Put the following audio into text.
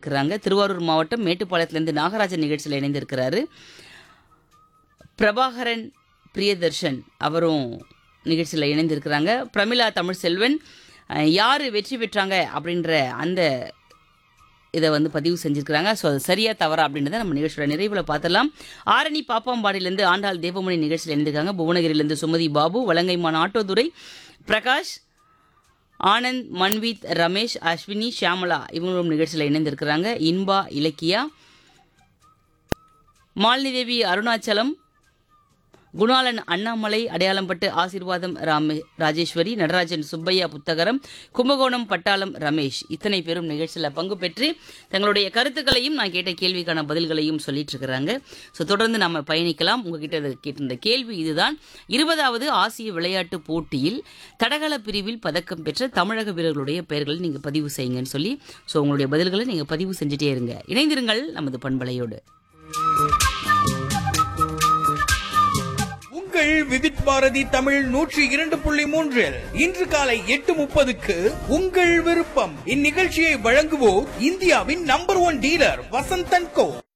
இணைந்திருக்கிறாங்க திருவாரூர் மாவட்டம் மேட்டுப்பாளையத்திலிருந்து நாகராஜன் நிகழ்ச்சியில் இணைந்திருக்கிறாரு பிரபாகரன் பிரியதர்ஷன் அவரும் நிகழ்ச்சியில் இணைந்திருக்கிறாங்க பிரமிளா தமிழ் செல்வன் அஹ், யாரு வெற்றி பெற்றாங்க அப்படின்ற அந்த இதை வந்து பதிவு செஞ்சிருக்கிறாங்க ஸோ அது சரியா தவறா அப்படின்றத நம்ம நிகழ்ச்சியோட நிறைவில் பார்த்தலாம் ஆரணி பாப்பாம்பாடியிலேருந்து ஆண்டாள் தேவமணி நிகழ்ச்சியில் இணைந்திருக்காங்க புவனகிரியிலேருந்து சுமதி பாபு வலங்கைமான் ஆட்டோதுரை பிரகாஷ் ஆனந்த் மன்வீத் ரமேஷ் அஸ்வினி ஷியாமலா இவங்களும் நிகழ்ச்சியில் இணைந்திருக்கிறாங்க இன்பா இலக்கியா மாலினி தேவி அருணாச்சலம் குணாளன் அண்ணாமலை அடையாளம்பட்டு ஆசீர்வாதம் ராமே ராஜேஸ்வரி நடராஜன் சுப்பையா புத்தகரம் கும்பகோணம் பட்டாளம் ரமேஷ் இத்தனை பேரும் நிகழ்ச்சியில் பங்கு பெற்று தங்களுடைய கருத்துக்களையும் நான் கேட்ட கேள்விக்கான பதில்களையும் சொல்லிட்டு இருக்கிறாங்க ஸோ தொடர்ந்து நம்ம பயணிக்கலாம் உங்ககிட்ட இது கேட்டிருந்த கேள்வி இதுதான் இருபதாவது ஆசிய விளையாட்டு போட்டியில் தடகள பிரிவில் பதக்கம் பெற்ற தமிழக வீரர்களுடைய பெயர்களை நீங்கள் பதிவு செய்யுங்கன்னு சொல்லி ஸோ உங்களுடைய பதில்களை நீங்கள் பதிவு செஞ்சுட்டே இருங்க இணைந்திருங்கள் நமது பண்பலையோடு உங்கள் விதிட் பாரதி தமிழ் நூற்றி இரண்டு புள்ளி மூன்றில் இன்று காலை எட்டு முப்பதுக்கு உங்கள் விருப்பம் இந்நிகழ்ச்சியை வழங்குவோர் இந்தியாவின் நம்பர் ஒன் டீலர் வசந்தன் கோ